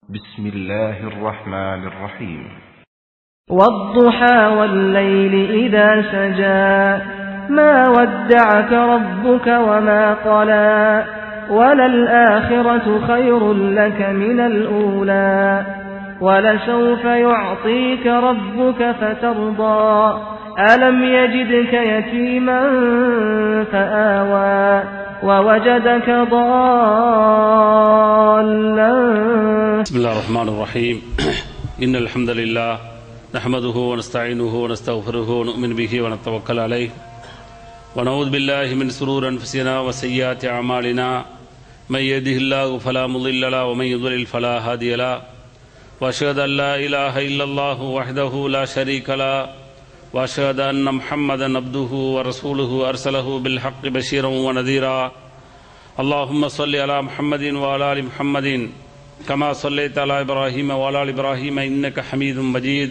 بسم الله الرحمن الرحيم والضحى والليل إذا سجى ما ودعك ربك وما قلى وللآخرة خير لك من الأولى ولسوف يعطيك ربك فترضى ألم يجدك يتيما فآوى ووجدك ضالا بسم الله الرحمن الرحيم إن الحمد لله نحمده ونستعينه ونستغفره ونؤمن به ونتوكل عليه ونعوذ بالله من سرور أنفسنا وسيئات أعمالنا من يهده الله فلا مضل له ومن يضلل فلا هادي له وأشهد أن لا إله إلا الله وحده لا شريك له وأشهد أن محمدا عبده ورسوله أرسله بالحق بشيرا ونذيرا اللهم صل على محمد وعلى آل محمد كما صليت على إبراهيم وعلى آل إبراهيم إنك حميد مجيد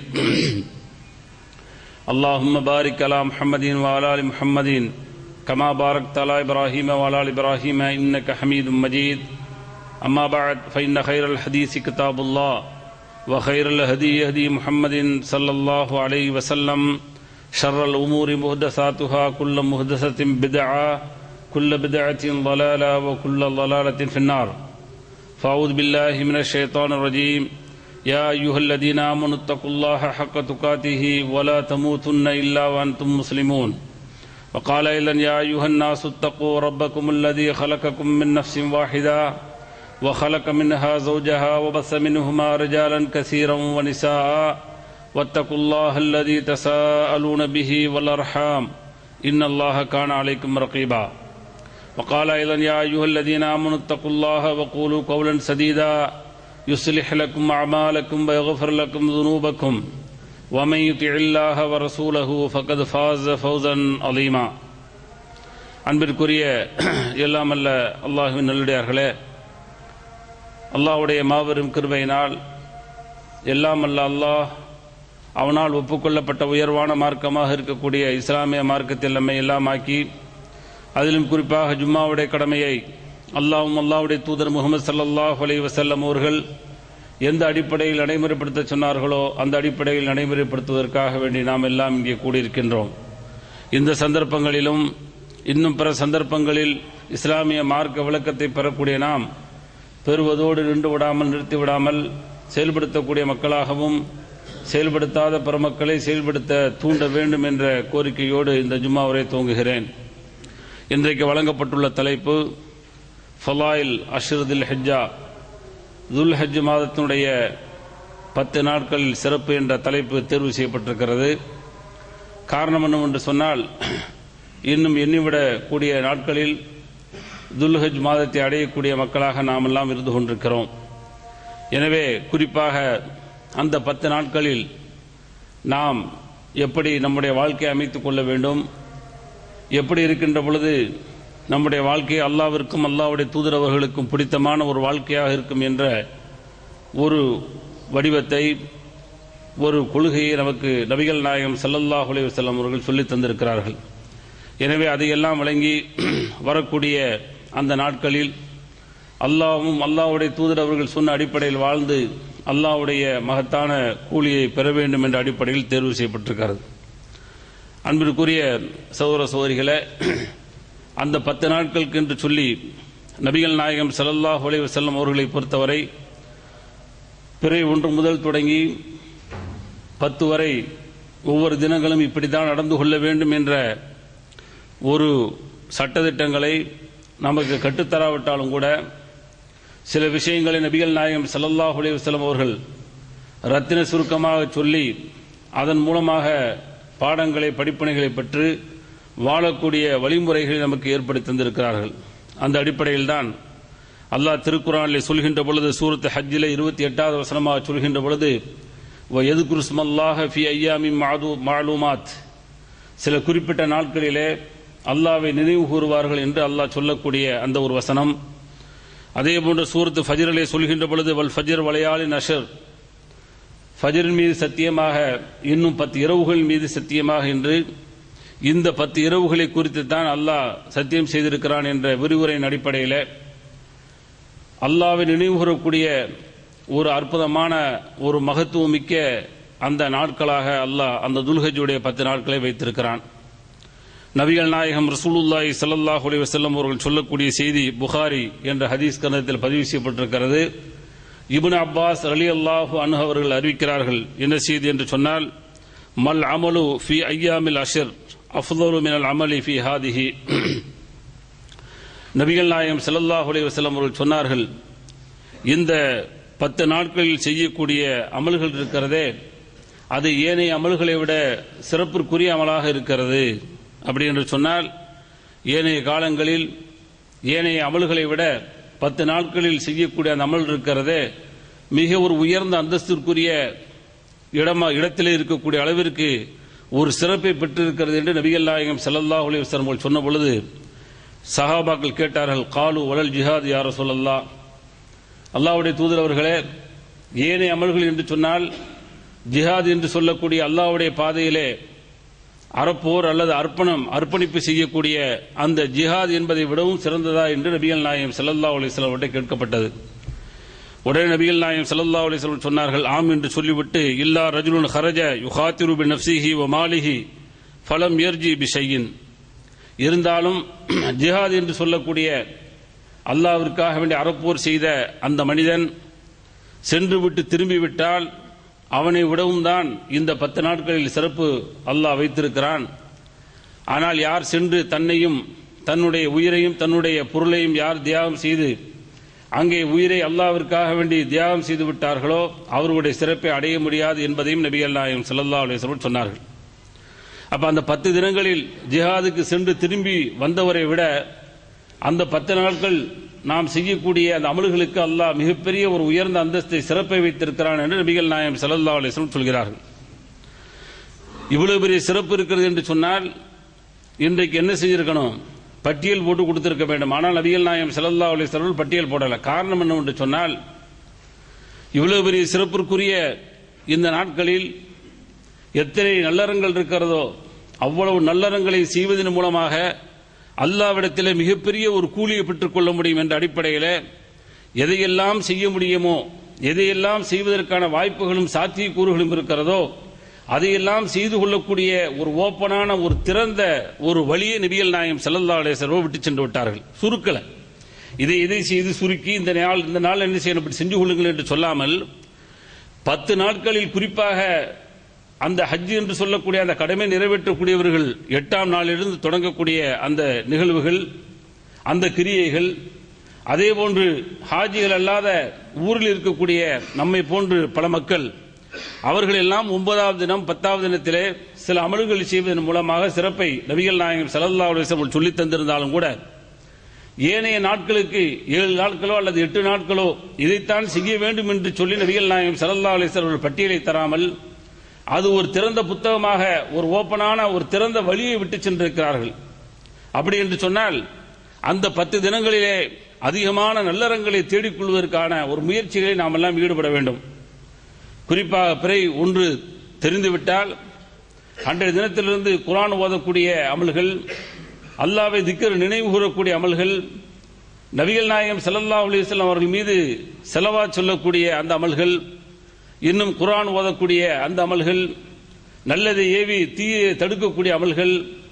اللهم بارك على محمد وعلى آل محمد كما باركت على إبراهيم وعلى آل إبراهيم إنك حميد مجيد أما بعد فإن خير الحديث كتاب الله وخير الهدي هدي محمد صلى الله عليه وسلم شر الأمور محدثاتها كل محدثة بدعة كل بدعة ضلالة وكل ضلالة في النار فأعوذ بالله من الشيطان الرجيم يا أيها الذين آمنوا اتقوا الله حق تقاته ولا تموتن إلا وأنتم مسلمون وقال أيضا يا أيها الناس اتقوا ربكم الذي خلقكم من نفس واحدة وخلق منها زوجها وبث منهما رجالا كثيرا ونساء واتقوا الله الذي تساءلون به والأرحام إن الله كان عليكم رقيبا وقال أيضا يا أيها الذين آمنوا اتقوا الله وقولوا قولا سديدا يصلح لكم أعمالكم ويغفر لكم ذنوبكم ومن يطع الله ورسوله فقد فاز فوزا عظيما அன்பிற்குரிய எல்லாம் அல்ல அல்லாஹுவின் நல்லடியார்களே அல்லாஹ்வுடைய மாபெரும் கிருபையினால் எல்லாம் அல்ல அல்லாஹ் அவனால் ஒப்புக்கொள்ளப்பட்ட உயர்வான மார்க்கமாக இருக்கக்கூடிய இஸ்லாமிய மார்க்கத்தில் நம்மை எல்லாம் ஆக்கி அதிலும் குறிப்பாக ஜும்மாவுடைய கடமையை அல்லாஹும் அல்லாஹ்வுடைய தூதர் முகமது சல்லல்லாஹ் அலைஹி வஸல்லம் அவர்கள் எந்த அடிப்படையில் நடைமுறைப்படுத்த சொன்னார்களோ அந்த அடிப்படையில் நடைமுறைப்படுத்துவதற்காக வேண்டி நாம் எல்லாம் இங்கே கூடியிருக்கின்றோம் இந்த சந்தர்ப்பங்களிலும் இன்னும் பிற சந்தர்ப்பங்களில் இஸ்லாமிய மார்க்க விளக்கத்தை பெறக்கூடிய நாம் பெறுவதோடு நின்று விடாமல் நிறுத்தி விடாமல் செயல்படுத்தக்கூடிய மக்களாகவும் செயல்படுத்தாத பெருமக்களை செயல்படுத்த தூண்ட வேண்டும் என்ற கோரிக்கையோடு இந்த ஜும்மாவரை துவங்குகிறேன் இன்றைக்கு வழங்கப்பட்டுள்ள தலைப்பு ஃபலாயில் அஷ்ரதுல் ஹெஜ்ஜா துல் ஹஜ் மாதத்தினுடைய பத்து நாட்களில் சிறப்பு என்ற தலைப்பு தேர்வு செய்யப்பட்டிருக்கிறது காரணம் என்னவென்று சொன்னால் இன்னும் எண்ணிவிடக் கூடிய நாட்களில் துல்ஹஜ் மாதத்தை அடையக்கூடிய மக்களாக நாம் எல்லாம் இருந்து கொண்டிருக்கிறோம் எனவே குறிப்பாக அந்த பத்து நாட்களில் நாம் எப்படி நம்முடைய வாழ்க்கையை அமைத்துக் கொள்ள வேண்டும் எப்படி இருக்கின்ற பொழுது நம்முடைய வாழ்க்கை அல்லாவிற்கும் அல்லாவுடைய தூதரவர்களுக்கும் பிடித்தமான ஒரு வாழ்க்கையாக இருக்கும் என்ற ஒரு வடிவத்தை ஒரு கொள்கையை நமக்கு நபிகள் நாயகம் ஸல்லல்லாஹு அலைஹி வஸல்லம் அவர்கள் சொல்லித் தந்திருக்கிறார்கள் எனவே அதையெல்லாம் வழங்கி வரக்கூடிய அந்த நாட்களில் அல்லாவும் அல்லாவுடைய தூதர் அவர்கள் சொன்ன அடிப்படையில் வாழ்ந்து அல்லாவுடைய மகத்தான கூலியை பெற வேண்டும் என்ற அடிப்படையில் தேர்வு செய்யப்பட்டிருக்கிறது அன்பிற்குரிய சகோதர சகோதரிகளே அந்த பத்து நாட்களுக்கு என்று சொல்லி நபிகள் நாயகம் ஸல்லல்லாஹு அலைஹி வஸல்லம் அவர்களை பொறுத்தவரை பிறை ஒன்று முதல் தொடங்கி பத்து வரை ஒவ்வொரு தினங்களும் இப்படித்தான் நடந்து கொள்ள வேண்டும் என்ற ஒரு சட்டதிட்டங்களை நமக்கு கட்டுத்தராவிட்டாலும் கூட சில விஷயங்களை நபிகள் நாயகம் ஸல்லல்லாஹு அலைஹி வஸல்லம் அவர்கள் ரத்தின சுருக்கமாக சொல்லி அதன் மூலமாக பாடங்களை படிப்பினைகளை பெற்று வாழக்கூடிய வழிமுறைகளை நமக்கு ஏற்படுத்தி தந்திருக்கிறார்கள் அந்த அடிப்படையில் தான் அல்லாஹ் திருக்குறானில் சொல்கின்ற பொழுது சூரத் ஹஜ்ஜில் இருபத்தி எட்டாவது வசனமாக சொல்கின்ற பொழுது எது குருஸ்மல்லாஹ ஃபி ஐயாமி மாது மாலூமாத் சில குறிப்பிட்ட நாட்களிலே அல்லாவை நினைவு கூறுவார்கள் என்று அல்லாஹ் சொல்லக்கூடிய அந்த ஒரு வசனம் அதே போன்று சூரத்து ஃபஜரிலே சொல்கின்ற பொழுது வல் ஃபஜர் வளையாளி நஷர் ஃபஜரின் மீது சத்தியமாக இன்னும் பத்து இரவுகள் மீது சத்தியமாக என்று இந்த பத்து இரவுகளை குறித்து தான் அல்லாஹ் சத்தியம் செய்திருக்கிறான் என்ற விரிவுரையின் அடிப்படையில் அல்லாவை நினைவு கூறக்கூடிய ஒரு அற்புதமான ஒரு மகத்துவமிக்க அந்த நாட்களாக அல்லாஹ் அந்த துல்ஹஜுடைய பத்து நாட்களை வைத்திருக்கிறான் நபிகள் நாயகம் ரசூலுல்லாஹி ஸல்லல்லாஹு அலைஹி வஸல்லம் அவர்கள் சொல்லக்கூடிய செய்தி புகாரி என்ற ஹதீஸ் கந்தத்தில் பதிவு செய்யப்பட்டிருக்கிறது இப்னு அப்பாஸ் ரலியல்லாஹு அன்ஹு அவர்கள் அறிவிக்கிறார்கள் என்ன செய்தி என்று சொன்னால் மல் அமலு ஃபி ஐயாமில் அஷர் அஃதலு மினல் அமலி ஃபி ஹாதிஹி நபிகள் நாயகம் ஸல்லல்லாஹு அலைஹி வஸல்லம் அவர்கள் சொன்னார்கள் இந்த பத்து நாட்களில் செய்யக்கூடிய அமல்கள் இருக்கிறதே அது ஏனைய அமல்களை விட சிறப்பிற்குரிய அமலாக இருக்கிறது அப்படி என்று சொன்னால் ஏனைய காலங்களில் ஏனைய அமல்களை விட பத்து நாட்களில் செய்யக்கூடிய அந்த அமல் இருக்கிறதே மிக ஒரு உயர்ந்த அந்தஸ்திற்குரிய இடமா இடத்திலே இருக்கக்கூடிய அளவிற்கு ஒரு சிறப்பை பெற்றிருக்கிறது என்று நபிகள் நாயகம் ஸல்லல்லாஹு அலைஹி வஸல்லம் அவர்கள் சொன்ன பொழுது சஹாபாக்கள் கேட்டார்கள் காலு வலல் ஜிஹாத் யார சொல்லல்லா அல்லாஹ்வுடைய தூதர் அவர்களே ஏனைய அமல்கள் என்று சொன்னால் ஜிஹாத் என்று சொல்லக்கூடிய அல்லாஹ்வுடைய பாதையிலே அறப்போர் அல்லது அர்ப்பணம் அர்ப்பணிப்பு செய்யக்கூடிய அந்த ஜிஹாத் என்பதை விடவும் சிறந்ததா என்று நபிகள் நாயகம் ஸல்லல்லாஹு அலைஹி வஸல்லம் அவர்கிட்ட கேட்கப்பட்டது உடனே நபிகள் நாயகம் ஸல்லல்லாஹு அலைஹி வஸல்லம் சொன்னார்கள் ஆம் என்று சொல்லிவிட்டு இல்லா ரஜுலுன் ஹரஜ யுகாத்திரு பி நஃப்ஸிஹி வ மாலிஹி ஃபலம் யர்ஜி பி ஷையின் இருந்தாலும் ஜிஹாத் என்று சொல்லக்கூடிய அல்லாவிற்காக வேண்டிய அறப்போர் செய்த அந்த மனிதன் சென்று விட்டு திரும்பிவிட்டால் அவனை விடவும் தான் இந்த பத்து நாட்களில் சிறப்பு அல்லாஹ் வைத்திருக்கிறான் ஆனால் யார் சென்று தன்னையும் தன்னுடைய உயிரையும் தன்னுடைய பொருளையும் யார் தியாகம் செய்து அங்கே உயிரை அல்லாவிற்காக வேண்டி தியாகம் செய்து விட்டார்களோ அவர்களுடைய சிறப்பை அடைய முடியாது என்பதையும் நபிகள் நாயகம் ஸல்லல்லாஹு அலைஹி வஸல்லம் சொன்னார்கள் அப்ப அந்த பத்து தினங்களில் ஜிஹாதுக்கு சென்று திரும்பி வந்தவரை விட அந்த பத்து நாட்கள் நாம் செய்யக்கூடிய அந்த அமல்களுக்கு அல்லாஹ் மிகப்பெரிய ஒரு உயர்ந்த அந்தஸ்தை சிறப்பை வைத்திருக்கிறான் என்று நபிகள் நாயம் ஸல்லல்லாஹு அலைஹி வஸல்லம் சொல்கிறார்கள் இவ்வளவு பெரிய சிறப்பு இருக்கிறது என்று சொன்னால் இன்றைக்கு என்ன செஞ்சிருக்கணும் பட்டியல் போட்டு கொடுத்திருக்க வேண்டும் ஆனால் நபிகள் நாயம் ஸல்லல்லாஹு அலைஹி வஸல்லம் பட்டியல் போடல காரணம் என்னவென்று சொன்னால் இவ்வளவு பெரிய சிறப்பிற்குரிய இந்த நாட்களில் எத்தனை நல்லறங்கள் இருக்கிறதோ அவ்வளவு நல்லறங்களை செய்வதன் மூலமாக அல்லாவிடத்திலே மிகப்பெரிய ஒரு கூலியை பெற்றுக்கொள்ள முடியும் என்ற அடிப்படையில் எதையெல்லாம் செய்ய முடியுமோ எதையெல்லாம் செய்வதற்கான வாய்ப்புகளும் சாத்தியக்கூறுகளும் இருக்கிறதோ அதையெல்லாம் செய்து கொள்ளக்கூடிய ஒரு ஓப்பனான ஒரு திறந்த ஒரு வழியை நபிகள் நாயம் ஸல்லல்லாஹு அலைஹி வஸல்லம் விட்டு சென்று விட்டார்கள் சுருக்கல இதை இதை செய்து சுருக்கி இந்த நாள் இந்த நாள் என்ன செய்யணும் இப்படி செஞ்சு கொள்ளுங்கள் என்று சொல்லாமல் பத்து நாட்களில் குறிப்பாக அந்த ஹஜ் என்று சொல்லக்கூடிய அந்த கடமை நிறைவேற்றக்கூடியவர்கள் எட்டாம் நாளிலிருந்து தொடங்கக்கூடிய அந்த நிகழ்வுகள் அந்த கிரியைகள் அதே போன்று ஹாஜிகள் அல்லாத ஊரில் இருக்கக்கூடிய நம்மை போன்று பல மக்கள் அவர்கள் எல்லாம் ஒன்பதாவது தினம் பத்தாவது தினத்திலே சில அமல்கள் செய்வதன் மூலமாக சிறப்பை நபிகள் நாயகம் ஸல்லல்லாஹு அலைஹி வஸல்லம் சொல்லித் தந்திருந்தாலும் கூட ஏனைய நாட்களுக்கு ஏழு நாட்களோ அல்லது எட்டு நாட்களோ இதைத்தான் செய்ய வேண்டும் என்று சொல்லி நபிகள் நாயகம் ஸல்லல்லாஹு அலைஹி வஸல்லம் பட்டியலை தராமல் அது ஒரு திறந்த புத்தகமாக ஒரு ஓப்பனான ஒரு திறந்த வழியை விட்டு சென்றிருக்கிறார்கள் அப்படி என்று சொன்னால் அந்த பத்து தினங்களிலே அதிகமான நல்லறங்களை தேடிக்கொள்வதற்கான ஒரு முயற்சிகளை நாம் எல்லாம் ஈடுபட வேண்டும் குறிப்பாக பிறை ஒன்று தெரிந்துவிட்டால் அன்றைய தினத்திலிருந்து குரான் ஓதக்கூடிய அமல்கள் அல்லாவை திக்கர் நினைவு கூறக்கூடிய அமல்கள் நபிகள் நாயகம் ஸல்லல்லாஹு அலைஹி வஸல்லம் அவர்கள் மீது செலவா சொல்லக்கூடிய அந்த அமல்கள் இன்னும் குரான் ஓதக்கூடிய அந்த அமல்கள் நல்லதை ஏவி தீயை தடுக்கக்கூடிய அமல்கள்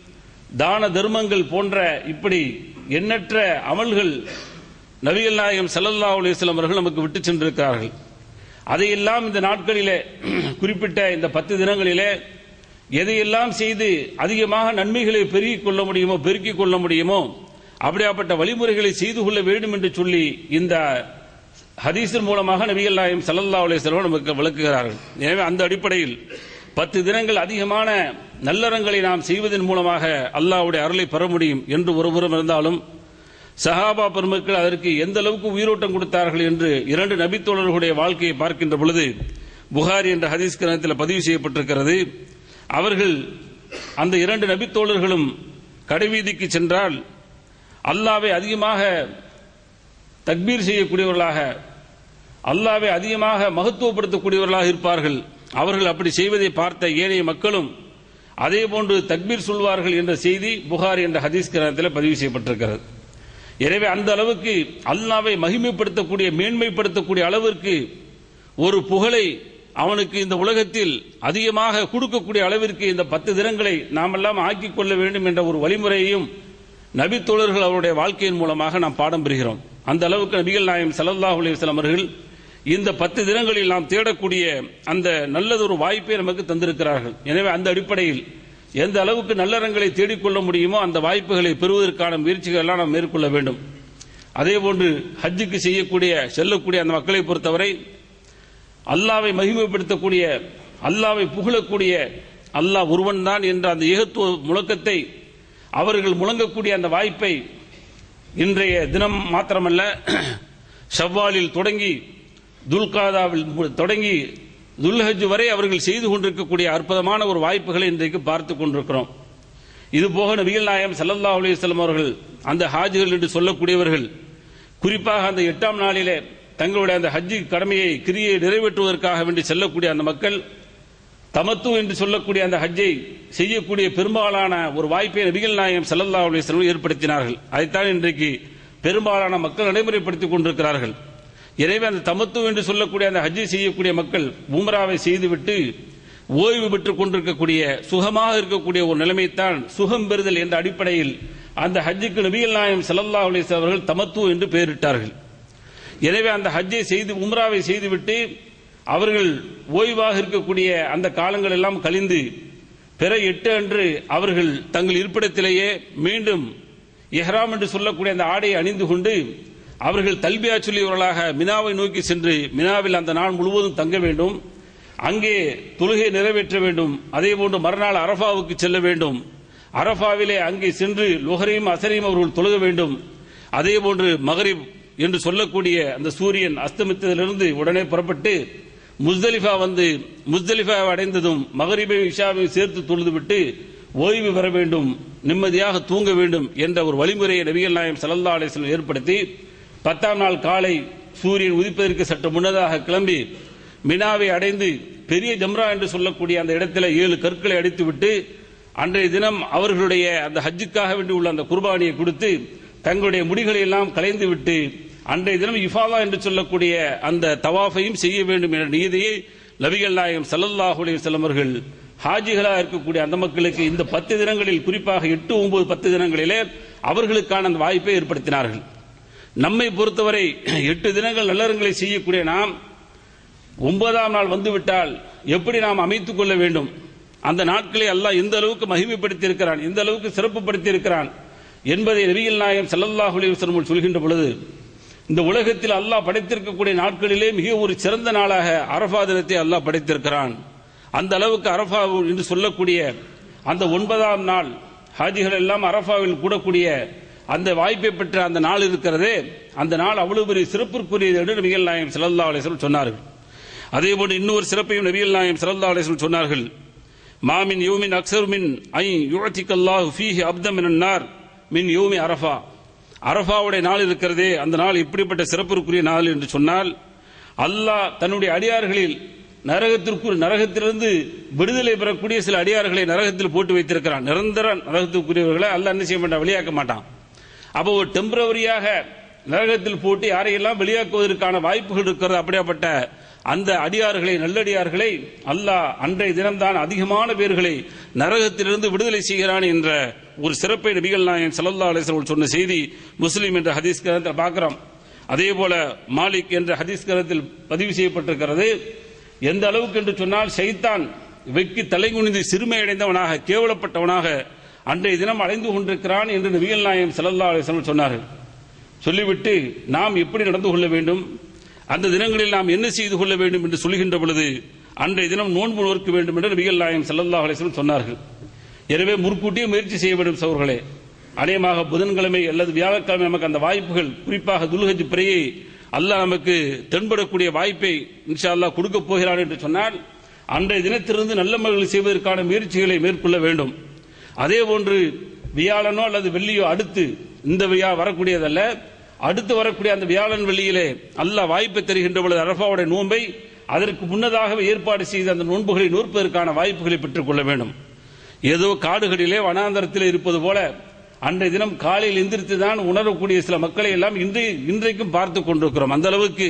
தான தர்மங்கள் போன்ற இப்படி எண்ணற்ற அமல்கள் நபிகள் நாயகம் ஸல்லல்லாஹு அலைஹி வஸல்லம் அவர்கள் நமக்கு விட்டு சென்றிருக்கிறார்கள் அதையெல்லாம் இந்த நாட்களிலே குறிப்பிட்ட இந்த பத்து தினங்களிலே எதையெல்லாம் செய்து அதிகமாக நன்மைகளை பெருகிக் கொள்ள முடியுமோ பெருக்கிக் கொள்ள முடியுமோ அப்படியாப்பட்ட வழிமுறைகளை செய்து கொள்ள வேண்டும் என்று சொல்லி இந்த ஹதீஸின் மூலமாக நபிகள் நாயம் ஸல்லல்லாஹு அலைஹி வஸல்லம் நமக்கு விளக்குகிறார்கள் எனவே அந்த அடிப்படையில் பத்து தினங்கள் அதிகமான நல்லறங்களை நாம் செய்வதன் மூலமாக அல்லாஹ்வுடைய அருளை பெற முடியும் என்று ஒருபுறம் இருந்தாலும் சஹாபா பெருமக்கள் அதற்கு எந்த அளவுக்கு உயிரோட்டம் கொடுத்தார்கள் என்று இரண்டு நபித்தோழர்களுடைய வாழ்க்கையை பார்க்கின்ற பொழுது புகாரி என்ற ஹதீஸ் கிரந்தத்தில் பதிவு செய்யப்பட்டிருக்கிறது அவர்கள் அந்த இரண்டு நபித்தோழர்களும் கடைவீதிக்கு சென்றால் அல்லாவை அதிகமாக தக்பீர் செய்யக்கூடியவர்களாக அல்லாவை அதிகமாக மகத்துவப்படுத்தக்கூடியவர்களாக இருப்பார்கள் அவர்கள் அப்படி செய்வதை பார்த்த ஏனைய மக்களும் அதே போன்று தக்பீர் சொல்வார்கள் என்ற செய்தி புகாரி என்ற ஹதீஸ் கிரந்தத்தில் பதிவு செய்யப்பட்டிருக்கிறது எனவே அந்த அளவுக்கு அல்லாவை மகிமைப்படுத்தக்கூடிய மேன்மைப்படுத்தக்கூடிய அளவிற்கு ஒரு புகழை அவனுக்கு இந்த உலகத்தில் அதிகமாக கொடுக்கக்கூடிய அளவிற்கு இந்த பத்து தினங்களை நாமெல்லாம் ஆக்கிக் கொள்ள வேண்டும் என்ற ஒரு வழிமுறையையும் நபித்தோழர்கள் அவருடைய வாழ்க்கையின் மூலமாக நாம் பாடம் பெறுகிறோம் அந்த அளவுக்கு நபிகள் நாயம் ஸல்லல்லாஹு அலைஹி வஸல்லம் அவர்கள் இந்த பத்து தினங்களில் நாம் தேடக்கூடிய அந்த நல்லதொரு வாய்ப்பை நமக்கு தந்திருக்கிறார்கள் எனவே அந்த அடிப்படையில் எந்த அளவுக்கு நல்லறங்களை தேடிக்கொள்ள முடியுமோ அந்த வாய்ப்புகளை பெறுவதற்கான முயற்சிகள் எல்லாம் நாம் மேற்கொள்ள வேண்டும் அதே போன்று ஹஜ்ஜுக்கு செய்யக்கூடிய செல்லக்கூடிய அந்த மக்களை பொறுத்தவரை அல்லாவை மகிமைப்படுத்தக்கூடிய அல்லாவை புகழக்கூடிய அல்லாஹ் ஒருவன் தான் என்ற அந்த ஏகத்துவ முழக்கத்தை அவர்கள் முழங்கக்கூடிய அந்த வாய்ப்பை இன்றைய தினம் மாத்திரமல்ல ஷவ்வாலில் தொடங்கி துல்காதாவில் மு- தொடங்கி துல்ஹஜ் வரை அவர்கள் செய்து கொண்டிருக்கக்கூடிய அற்புதமான ஒரு வாய்ப்புகளை இன்றைக்கு பார்த்து கொண்டிருக்கிறோம் இது போக நபிகள் நாயம் ஸல்லல்லாஹு அலைஹி வஸல்லம் அவர்கள் அந்த ஹாஜிகள் என்று சொல்லக்கூடியவர்கள் குறிப்பாக அந்த எட்டாம் நாளிலே தங்களுடைய அந்த ஹஜ்ஜி கடமையை கிரியை நிறைவேற்றுவதற்காக வேண்டி செல்லக்கூடிய அந்த மக்கள் தமத்து என்று சொல்லக்கூடிய அந்த ஹஜ்ஜை செய்யக்கூடிய பெரும்பாலான ஒரு வாய்ப்பை நபிகள் நாயகம் ஸல்லல்லாஹு அலைஹி வஸல்லம் ஏற்படுத்தினார்கள் அதைத்தான் இன்றைக்கு பெரும்பாலான மக்கள் நடைமுறைப்படுத்திக் கொண்டிருக்கிறார்கள் எனவே அந்த தமத்து என்று சொல்லக்கூடிய அந்த ஹஜ்ஜை செய்யக்கூடிய மக்கள் உம்ராவை செய்துவிட்டு ஓய்வு பெற்றுக் கொண்டிருக்கக்கூடிய சுகமாக இருக்கக்கூடிய ஒரு நிலைமைத்தான் சுகம் பெறுதல் என்ற அடிப்படையில் அந்த ஹஜ்ஜுக்கு நபிகள் நாயகம் ஸல்லல்லாஹு அலைஹி வஸல்லம் அவர்கள் தமத்து என்று பெயரிட்டார்கள் எனவே அந்த ஹஜ்ஜை செய்து உம்ராவை செய்துவிட்டு அவர்கள் ஓய்வாக இருக்கக்கூடிய அந்த காலங்கள் எல்லாம் கழிந்து பிற எட்டு அன்று அவர்கள் தங்கள் இருப்பிடத்திலேயே மீண்டும் இஹ்ராம் என்று சொல்லக்கூடிய அந்த ஆடையை அணிந்து கொண்டு அவர்கள் தல்பியா சொல்லியவர்களாக மினாவை நோக்கி சென்று மினாவில் அந்த நாள் முழுவதும் தங்க வேண்டும் அங்கே தொழுகை நிறைவேற்ற வேண்டும் அதே போன்று மறுநாள் அரஃபாவுக்கு செல்ல வேண்டும் அரஃபாவிலே அங்கே சென்று லுஹரையும் அசரையும் அவர்கள் தொழுக வேண்டும் அதே போன்று மகரிப் என்று சொல்லக்கூடிய அந்த சூரியன் அஸ்தமித்ததிலிருந்து உடனே புறப்பட்டு முஸ்தலிஃபா வந்து முஸ்தலிஃபா அடைந்ததும் மகரிபையும் இஷாவையும் சேர்த்து தொழுதுவிட்டு ஓய்வு பெற வேண்டும் நிம்மதியாக தூங்க வேண்டும் என்ற ஒரு வழிமுறையை நபிகள் நாயம் ஸல்லல்லாஹு அலைஹி வஸல்லம் ஏற்படுத்தி பத்தாம் நாள் காலை சூரியன் உதிப்பதற்கு சற்று முன்னதாக கிளம்பி மினாவை அடைந்து பெரிய ஜம்ரா என்று சொல்லக்கூடிய அந்த இடத்துல ஏழு கற்களை அடித்துவிட்டு அன்றைய தினம் அவர்களுடைய அந்த ஹஜ்ஜுக்காக வேண்டி உள்ள அந்த குர்பானியை கொடுத்து தங்களுடைய முடிகளை எல்லாம் கலைந்து விட்டு அன்றைய தினம் இஃபாதா என்று சொல்லக்கூடிய அந்த தவாஃபையும் செய்ய வேண்டும் என்ற நீதியை நபிகள் நாயகம் ஸல்லல்லாஹு அலைஹி வஸல்லம் அவர்கள் ஹாஜிகளாக இருக்கக்கூடிய அந்த மக்களுக்கு இந்த பத்து தினங்களில் குறிப்பாக எட்டு ஒன்பது பத்து தினங்களிலே அவர்களுக்கான அந்த வாய்ப்பை ஏற்படுத்தினார்கள் நம்மை பொறுத்தவரை எட்டு தினங்கள் நல்லறங்களை செய்யக்கூடிய நாம் ஒன்பதாம் நாள் வந்துவிட்டால் எப்படி நாம் அமைத்துக் கொள்ள வேண்டும் அந்த நாட்களை அல்லாஹ் எந்த அளவுக்கு மகிமைப்படுத்தி இருக்கிறான் எந்த அளவுக்கு சிறப்புப்படுத்தி இருக்கிறான் என்பதை நபிகள் நாயகம் ஸல்லல்லாஹு அலைஹி வஸல்லம் சொல்கின்ற பொழுது இந்த உலகத்தில் அல்லாஹ் படைத்திருக்கக்கூடிய நாட்களிலே மிக ஒரு சிறந்த நாளாக அரஃபா தினத்தை அல்லாஹ் படைத்திருக்கிறான் அந்த அளவுக்கு அரஃபா என்று சொல்லக்கூடிய அந்த ஒன்பதாம் நாள் ஹாஜிகள் எல்லாம் அரஃபாவில் கூடக்கூடிய அந்த வாய்ப்பை பெற்ற அந்த நாள் இருக்கிறதே அந்த நாள் அவ்வளவு பெரிய சிறப்பிற்குரியது என்று நபிகள் நாயகம் ஸல்லல்லாஹு அலைஹி வஸல்லம் சொன்னார்கள் அதே போன்று இன்னொரு சிறப்பையும் நபிகள் நாயகம் ஸல்லல்லாஹு அலைஹி வஸல்லம் சொன்னார்கள் மாமின் யூமின் அக்ஸர் மின் ஐ யுஅதிகல்லாஹு ஃபீஹி அப்தம் மினன் நார் மின் யூமி அரஃபா அரஃபாவுடைய நாள் இருக்கிறதே அந்த நாள் இப்படிப்பட்ட சிறப்பிற்குரிய நாள் என்று சொன்னால் அல்லாஹ் தன்னுடைய அடியார்களில் நரகத்திற்கு நரகத்திலிருந்து விடுதலை பெறக்கூடிய சில அடியார்களை நரகத்தில் போட்டு வைத்திருக்கிறான் நிரந்தர நரகத்துக்குரியவர்களை அல்லாஹ் என்ன செய்ய மாட்டான் வெளியாக்க மாட்டான் அப்போ ஒரு டெம்பரவரியாக நரகத்தில் போட்டு யாரையெல்லாம் வெளியாக்குவதற்கான வாய்ப்புகள் இருக்கிறது அப்படியாப்பட்ட அந்த அடியார்களை நல்லடியார்களை அல்லாஹ் அன்றைய தினம்தான் அதிகமான பேர்களை நரகத்திலிருந்து விடுதலை செய்கிறான் என்ற ஒரு சிறப்பை நபிகள் நாயகம் ஸல்லல்லாஹு அலைஹி வஸல்லம் சொன்ன செய்தி முஸ்லிம் என்ற ஹதீஸ் கிரந்தத்தில் பார்க்கிறோம் அதே போல மாலிக் என்ற ஹதீஸ் கிரந்தத்தில் பதிவு செய்யப்பட்டிருக்கிறது எந்த அளவுக்கு என்று சொன்னால் ஷைத்தான் வெக்கி தலைகுனிந்து சிறுமையடைந்தவனாக கேவலப்பட்டவனாக அன்றைய தினம் அடைந்து கொண்டிருக்கிறான் என்று நபிகள் நாயகம் ஸல்லல்லாஹு அலைஹி வஸல்லம் சொன்னார்கள் சொல்லிவிட்டு நாம் எப்படி நடந்து கொள்ள வேண்டும் அந்த தினங்களில் நாம் என்ன செய்து கொள்ள வேண்டும் என்று சொல்கின்ற பொழுது அன்றைய தினம் நோன்பு நோக்க வேண்டும் என்று நபிகள் நாயகம் ஸல்லல்லாஹு அலைஹி வஸல்லம் சொன்னார்கள் எனவே முற்கூட்டியே முயற்சி செய்ய வேண்டும் சகோதரர்களே அநேகமாக புதன்கிழமை அல்லது வியாழக்கிழமை நமக்கு அந்த வாய்ப்புகள் குறிப்பாக துல்ஹஜ் பிறையை அல்லாஹ் நமக்கு தென்படக்கூடிய வாய்ப்பை இன்ஷா அல்லாஹ் கொடுக்க போகிறான் என்று சொன்னால் அன்றைய தினத்திலிருந்து நல்ல மகள் செய்வதற்கான முயற்சிகளை மேற்கொள்ள வேண்டும் அதே போன்று வியாழனோ அல்லது வெள்ளியோ அடுத்து இந்த வியா வரக்கூடியதல்ல அடுத்து வரக்கூடிய அந்த வியாழன் வெள்ளியிலே அல்லாஹ் வாய்ப்பை தருகின்ற பொழுது அரபாவுடைய நோன்பை அதற்கு முன்னதாகவே ஏற்பாடு செய்து அந்த நோன்புகளை நோற்பதற்கான வாய்ப்புகளை பெற்றுக் கொள்ள வேண்டும் ஏதோ காடுகளிலே வனாந்தரத்தில் இருப்பது போல அன்றைய தினம் காலையில் எந்திரித்து தான் உணரக்கூடிய சில மக்களை எல்லாம் இன்று இன்றைக்கும் பார்த்து கொண்டிருக்கிறோம் அந்த அளவுக்கு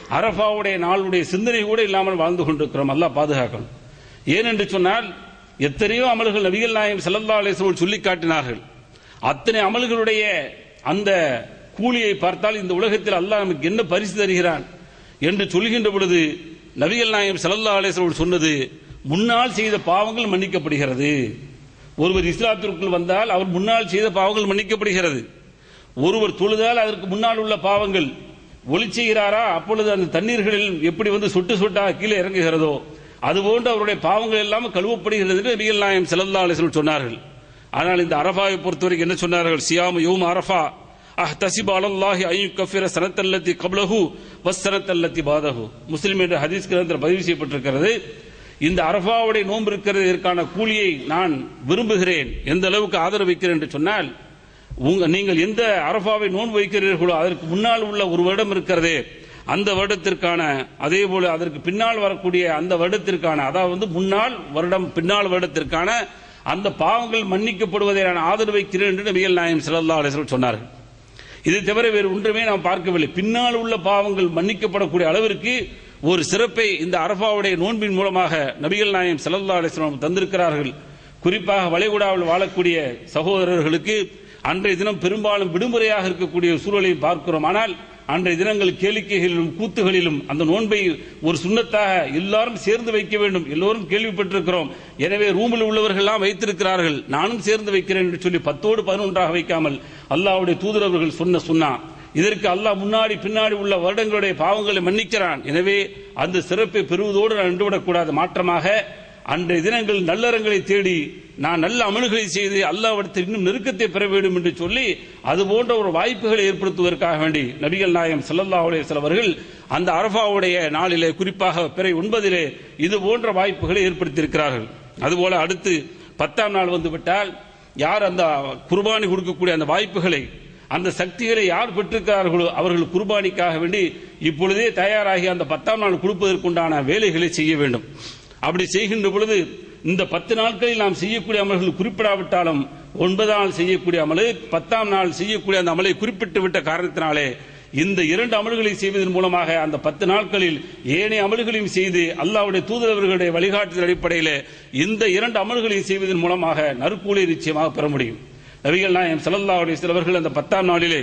அரபாவுடைய நாளுடைய சிந்தனை கூட இல்லாமல் வாழ்ந்து கொண்டிருக்கிறோம் அல்லாஹ் பாதுகாக்கணும் ஏனென்று சொன்னால் எத்தனையோ அமல்கள் நபிகள் நாயகம் ஸல்லல்லாஹு அலைஹி வஸல்லம் சொல்லி காட்டினார்கள் அத்தனை அமல்களுடைய அந்த கூலியை பார்த்தால் இந்த உலகத்தில் அல்லாஹ் நமக்கு என்ன பரிசு தருகிறான் என்று சொல்கின்ற பொழுது நபிகள் நாயகம் ஸல்லல்லாஹு அலைஹி வஸல்லம் சொன்னது முன்னால் செய்த பாவங்கள் மன்னிக்கப்படுகிறது ஒருவர் இஸ்லாத்திற்குள் வந்தால் அவர் முன்னால் செய்த பாவங்கள் மன்னிக்கப்படுகிறது ஒருவர் தொழுதால் அதற்கு முன்னால் உள்ள பாவங்கள் ஒளி செய்கிறாரா அப்பொழுது அந்த தண்ணீர்களில் எப்படி வந்து சொட்டு சொட்டாக கீழே இறங்குகிறதோ அதுபோன்று அவருடைய பாவங்கள் எல்லாம் கழுவப்படுகிறது என்று நபிகள் நாயம் ஸல்லல்லாஹு அலைஹி வஸல்லம் சொன்னார்கள் ஆனால் இந்த அரபாவை பொறுத்தவரைக்கும் என்ன சொன்னார்கள் சியாமு யௌம் அரஃபா அஹ் தசிபு அலல்லாஹி ஐயு கஃபிர சனத்தல்லத்தி கப்லஹு வஸ்ஸனத்தல்லத்தி பாதஹு முஸ்லிம் என்ற ஹதீஸ் கிரந்தத்தில் பதிவு செய்யப்பட்டிருக்கிறது இந்த அரபாவுடைய நோன்பு இருக்கிறது இதற்கான கூலியை நான் விரும்புகிறேன் எந்த அளவுக்கு ஆதரவு வைக்கிறேன் என்று சொன்னால் உங்க நீங்கள் எந்த அரபாவை நோன்பு வைக்கிறீர்களோ அதற்கு முன்னால் உள்ள ஒரு வருடம் இருக்கிறதே அந்த வருடத்திற்கான அதே போல அதற்கு பின்னால் வரக்கூடிய அந்த வருடத்திற்கான அதாவது வந்து முன்னாள் வருடம் பின்னால் வருடத்திற்கான அந்த பாவங்கள் மன்னிக்கப்படுவதை நான் ஆதரவு வைக்கிறேன் என்று நபிகள் நாயம் ஸல்லல்லாஹு அலைஹி வஸல்லம் சொன்னார்கள் இதை தவிர வேறு ஒன்றுமே நாம் பார்க்கவில்லை பின்னால் உள்ள பாவங்கள் மன்னிக்கப்படக்கூடிய அளவிற்கு ஒரு சிறப்பை இந்த அரபாவுடைய நோன்பின் மூலமாக நபிகள் நாயம் ஸல்லல்லாஹு அலைஹி வஸல்லம் தந்திருக்கிறார்கள் குறிப்பாக வளைகுடாவில் வாழக்கூடிய சகோதரர்களுக்கு அன்றைய தினம் பெரும்பாலும் விடுமுறையாக இருக்கக்கூடிய சூழலை பார்க்கிறோம் ஆனால் அன்றைய தினங்கள் கேளிக்கைகளிலும் கூத்துகளிலும் அந்த நோன்பை ஒரு சுண்ணத்தாக எல்லாரும் சேர்ந்து வைக்க வேண்டும் எல்லோரும் கேள்விப்பட்டிருக்கிறோம் எனவே ரூமில் உள்ளவர்கள் எல்லாம் வைத்திருக்கிறார்கள் நானும் சேர்ந்து வைக்கிறேன் என்று சொல்லி பத்தோடு பதினொன்றாக வைக்காமல் அல்லாஹ்வுடைய தூதரவர்கள் சொன்ன சுன்னா இதற்கு அல்லாஹ் முன்னாடி பின்னாடி உள்ள வருடங்களுடைய பாவங்களை மன்னிக்கிறான் எனவே அந்த சிறப்பை பெறுவதோடு நான் நின்றுவிடக்கூடாது மாற்றமாக அன்றைய தினங்கள் நல்லறங்களை தேடி நான் நல்ல அமல்களை செய்து அல்லாவிடத்தில் இன்னும் நெருக்கத்தை பெற வேண்டும் என்று சொல்லி அது போன்ற ஒரு வாய்ப்புகளை ஏற்படுத்துவதற்காக வேண்டி நபிகள் நாயகம் ஸல்லல்லாஹு அலைஹி வஸல்லம் அவர்கள் அந்த அரபாவுடைய நாளிலே குறிப்பாக பிறை ஒன்பதிலே இது போன்ற வாய்ப்புகளை ஏற்படுத்தியிருக்கிறார்கள் அதுபோல அடுத்து பத்தாம் நாள் வந்து விட்டால் யார் அந்த குர்பானி கொடுக்கக்கூடிய அந்த வாய்ப்புகளை அந்த சக்திகளை யார் பெற்றிருக்கிறார்களோ அவர்கள் குர்பானிக்காக வேண்டி இப்பொழுதே தயாராகி அந்த பத்தாம் நாள் கொடுப்பதற்குண்டான வேலைகளை செய்ய வேண்டும் அப்படி செய்கின்ற பொழுது இந்த பத்து நாட்களில் நாம் செய்யக்கூடிய அமல்கள் குறிப்பிடாவிட்டாலும் ஒன்பதாம் நாள் செய்யக்கூடிய அமலை பத்தாம் நாள் செய்யக்கூடிய அந்த அமலை குறிப்பிட்டு விட்ட காரணத்தினாலே இந்த இரண்டு அமல்களை செய்வதன் மூலமாக அந்த பத்து நாட்களில் ஏனைய அமல்களையும் செய்து அல்லாவுடைய தூதரவர்களுடைய வழிகாட்டுதல் அடிப்படையில் இந்த இரண்டு அமல்களையும் செய்வதன் மூலமாக நற்கூலியை நிச்சயமாக பெற முடியும் நபிகள் நாயம் ஸல்லல்லாஹு சிலவர்கள் அந்த பத்தாம் நாளிலே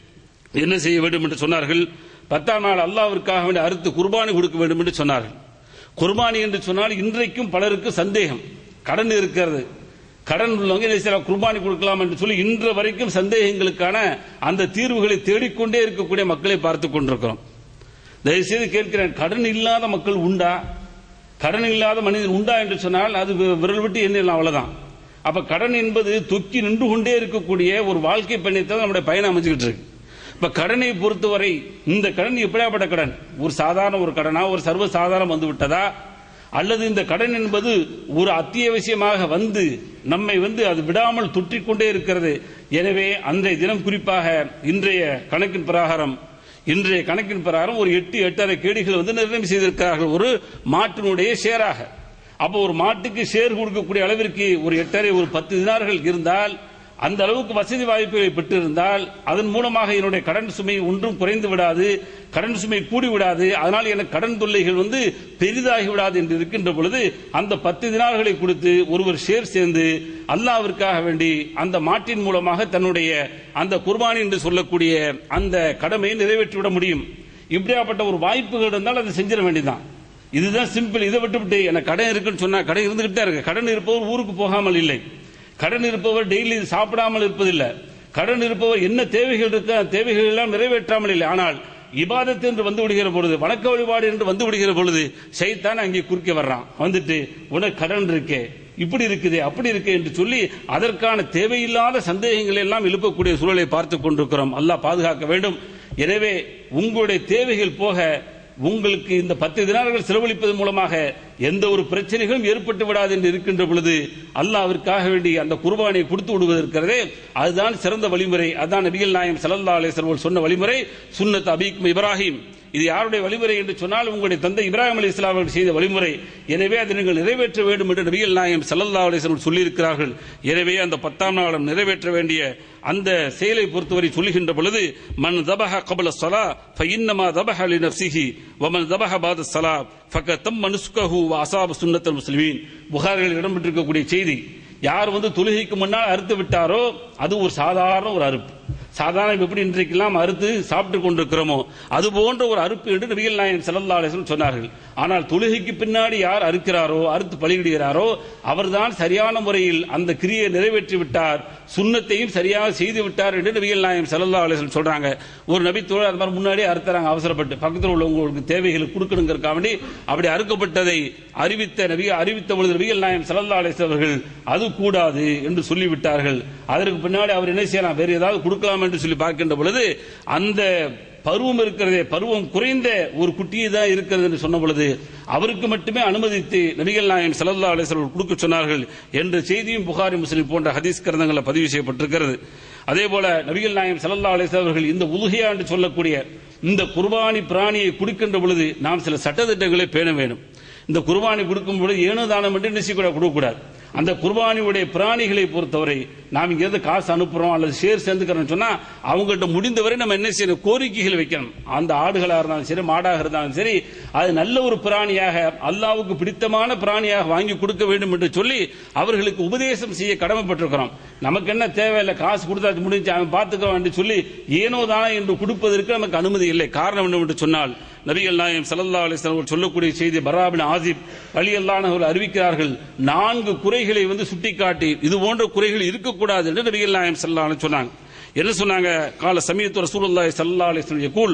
என்ன செய்ய வேண்டும் என்று சொன்னார்கள் பத்தாம் நாள் அல்லாவிற்காக வேண்டி அறுத்து குர்பானி கொடுக்க வேண்டும் என்று சொன்னார்கள் குர்பானி என்று சொன்னால் இன்றைக்கும் பலருக்கு சந்தேகம் கடன் இருக்கிறது கடன் உள்ளவங்க இதை சில குர்பானி கொடுக்கலாம் என்று சொல்லி இன்று வரைக்கும் சந்தேகங்களுக்கான அந்த தீர்வுகளை தேடிக்கொண்டே இருக்கக்கூடிய மக்களை பார்த்து கொண்டிருக்கிறோம் தயவுசெய்து கேட்கிறேன் கடன் இல்லாத மக்கள் உண்டா கடன் இல்லாத மனிதன் உண்டா என்று சொன்னால் அது வி- விரல் விட்டு எண்ணிடலாம் அவ்வளவுதான் அப்ப கடன் என்பது தொக்கி நின்று கொண்டே இருக்கக்கூடிய ஒரு வாழ்க்கை பயணத்தை நம்முடைய பயணம் அமைச்சுக்கிட்டு இருக்கு இப்ப கடனை பொறுத்தவரை இந்த கடன் எப்படியாப்பட்ட கடன் ஒரு சாதாரண ஒரு கடனா ஒரு சர்வ சாதாரணம் வந்து விட்டதா அல்லது இந்த கடன் என்பது ஒரு அத்தியாவசியமாக வந்து நம்மை வந்து அது விடாமல் தொற்றிக் கொண்டே இருக்கிறது எனவே அன்றைய தினம் குறிப்பாக இன்றைய கணக்கின் பிரகாரம் இன்றைய கணக்கின் பிரகாரம் ஒரு எட்டு எட்டரை கேடிகள் வந்து நிர்ணயம் செய்திருக்கிறார்கள் ஒரு மாட்டினுடைய ஷேராக அப்போ ஒரு மாட்டுக்கு ஷேர் கொடுக்கக்கூடிய அளவிற்கு ஒரு எட்டரை ஒரு பத்து தினார்கள் இருந்தால் அந்த அளவுக்கு வசதி வாய்ப்புகளை பெற்றிருந்தால் அதன் மூலமாக என்னுடைய கடன் சுமை ஒன்றும் குறைந்து விடாது கடன் சுமை கூடி விடாது அதனால் எனக்கு கடன் தொல்லைகள் வந்து பெரிதாகி விடாது என்று இருக்கின்ற பொழுது அந்த பத்து தினார்களை கொடுத்து ஒருவர் ஷேர் சேர்ந்து அல்லாவிற்காக வேண்டி அந்த மாட்டின் மூலமாக தன்னுடைய அந்த குர்பானி என்று சொல்லக்கூடிய அந்த கடமையை நிறைவேற்றிவிட முடியும் இப்படியாப்பட்ட ஒரு வாய்ப்புகள் இருந்தால் அதை செஞ்சிட வேண்டியதுதான் இதுதான் சிம்பிள் இதை விட்டுவிட்டு எனக்கு கடன் இருக்குன்னு சொன்னா கடன் இருந்துகிட்டே தான் இருக்கு கடன் இருப்பவர் ஊருக்கு போகாமல் இல்லை கடன் இருப்பவர் டெய்லி சாப்பிடாமல் இருப்பதில்லை கடன் இருப்பவர் என்ன தேவைகள் இருக்கு அந்த தேவைகள் எல்லாம் நிறைவேற்றாமல் இல்லை ஆனால் இபாதத் என்று வந்து விடுகிற பொழுது வணக்க வழிபாடு என்று வந்து விடுகிற பொழுது சைத்தான் அங்கே குறுக்கே வர்றான் வந்துட்டு உனக்கு கடன் இருக்கே இப்படி இருக்குது அப்படி இருக்கு என்று சொல்லி அதற்கான தேவையில்லாத சந்தேகங்களை எல்லாம் எழுப்பக்கூடிய சூழலை பார்த்து கொண்டிருக்கிறோம் அல்லாஹ் பாதுகாக்க வேண்டும் எனவே உங்களுடைய தேவைகள் போக உங்களுக்கு இந்த பத்து தினார்கள் செலவழிப்பதன் மூலமாக எந்த ஒரு பிரச்சனைகளும் ஏற்பட்டு விடாது என்று இருக்கின்ற பொழுது அல்லாவிற்காக வேண்டி அந்த குர்பானை கொடுத்து விடுவது இருக்கிறதே அதுதான் சிறந்த வழிமுறை அதான் நபிகள் நாயம் ஸல்லல்லாஹு அலைஹி வஸல்லம் சொன்ன வழிமுறை சுன்னத் அபீக்கும் இப்ராஹிம் இது யாருடைய வழிமுறை என்று சொன்னால் உங்களுடைய தந்தை இப்ராஹிம் அலி இஸ்லாம் அவர்கள் செய்த வழிமுறை எனவே அதை நீங்கள் நிறைவேற்ற வேண்டும் என்று நபிகள் நாயம் சல்லல்லா அலிஸ்லம் சொல்லியிருக்கிறார்கள் எனவே அந்த பத்தாம் நாளும் நிறைவேற்ற வேண்டிய அந்த செயலை பொறுத்தவரை சொல்லுகின்ற பொழுது மன் தபஹ கபல சலா ஃபஇன்னமா தபஹ லி நஃப்ஸிஹி வமன் தபஹ பாத சலா ஃபகத்தம் மனுஸ்கஹு வ அஸாப சுன்னத்தல் முஸ்லிமீன் புகாரில் இடம்பெற்றிருக்கக்கூடிய செய்தி யார் வந்து தொழுகைக்கு முன்னால் அறுத்து விட்டாரோ அது ஒரு சாதாரண ஒரு அறுப்பு சாதாரண இப்ப எப்படி இன்றைக்கெல்லாம் அறுத்து சாப்பிட்டு கொண்டிருக்கிறோமோ அது போன்ற ஒரு அறுப்பு என்று நபிகள் நாயன் ஸல்லல்லாஹு அலைஹி வஸல்லம் சொன்னார்கள் ஆனால் தொழுகைக்கு பின்னாடி யார் அறுக்கிறாரோ அறுத்து பலியிடுகிறாரோ அவர்தான் சரியான முறையில் அந்த கிரியை நிறைவேற்றி விட்டார் சுண்ணத்தையும் சரியாக செய்து விட்டார் என்று நபிகள் நாயகம் ஸல்லல்லாஹு அலைஹி வஸல்லம் சொல்றாங்க ஒரு நபி தோழர் அது மாதிரி முன்னாடியே அறுத்துறாங்க அவசரப்பட்டு பக்கத்தில் உள்ளவங்களுக்கு தேவைகளை கொடுக்கணுங்கிறதுக்காக வேண்டி அப்படி அறுக்கப்பட்டதை அறிவித்த நபி அறிவித்த பொழுது நபிகள் நாயகம் ஸல்லல்லாஹு அலைஹி வஸல்லம் அவர்கள் அது கூடாது என்று சொல்லிவிட்டார்கள் அதற்கு பின்னாடி அவர் என்ன செய்யலாம் வேறு ஏதாவது கொடுக்கலாம் என்று சொல்லி பார்க்கின்ற பொழுது அந்த பருவம் இருக்கிறதே பருவம் குறைந்த ஒரு குட்டியை தான் இருக்கிறது என்று சொன்ன பொழுது அவருக்கு மட்டுமே அனுமதித்து நபிகள் நாயகம் ஸல்லல்லாஹு அலைஹி வஸல்லம் கொடுக்க சொன்னார்கள் என்ற செய்தியும் புகாரி முஸ்லிம் போன்ற ஹதீஸ் கிரந்தங்களில் பதிவு செய்யப்பட்டிருக்கிறது அதே போல நபிகள் நாயகம் ஸல்லல்லாஹு அலைஹி வஸல்லம் அவர்கள் இந்த உலுஹியா என்று சொல்லக்கூடிய இந்த குர்பானி பிராணியை கொடுக்கின்ற பொழுது நாம் சில சட்டத்திட்டங்களை பேண வேண்டும் இந்த குர்பானி கொடுக்கும் பொழுது ஏனோ தானம் என்று என்ன செய்யக்கூடாது கொடுக்கக்கூடாது அந்த குர்பானியுடைய பிராணிகளை பொறுத்தவரை நாம் இங்கிருந்து காசு அனுப்புறோம் அல்லது ஷேர் சேர்ந்துக்கிறோம் சொன்னா அவங்ககிட்ட முடிந்தவரை நம்ம என்ன செய்யணும் கோரிக்கைகள் வைக்கணும் அந்த ஆடுகளா இருந்தாலும் சரி மாடாக இருந்தாலும் சரி அது நல்ல ஒரு பிராணியாக அல்லாவுக்கு பிடித்தமான பிராணியாக வாங்கி கொடுக்க வேண்டும் என்று சொல்லி அவர்களுக்கு உபதேசம் செய்ய கடமைப்பட்டிருக்கிறோம் நமக்கு என்ன தேவையில்லை காசு கொடுத்தா முடிஞ்சு அவன் பார்த்துக்கிறோம் என்று சொல்லி ஏனோ தானே என்று கொடுப்பதற்கு நமக்கு அனுமதி இல்லை காரணம் என்ன என்று சொன்னால் நபிகள் நாயம் ஸல்லல்லாஹு அலைஹி வஸல்லம் அவர்கள் சொல்லக்கூடிய செய்தி பராபின் ஆசிப் அலி அல்லாஹர்கள் அறிவிக்கிறார்கள் நான்கு குறைகளை வந்து சுட்டிக்காட்டி இது போன்ற குறைகள் இருக்கக்கூடாது என்று நபிகள் நாயம் ஸல்லல்லாஹு அலைஹி சொன்னாங்க என்ன சொன்னாங்க கால சமீத்து ரசூலுல்லாஹி ஸல்லல்லாஹு அலைஹி வஸல்லம் யகூல்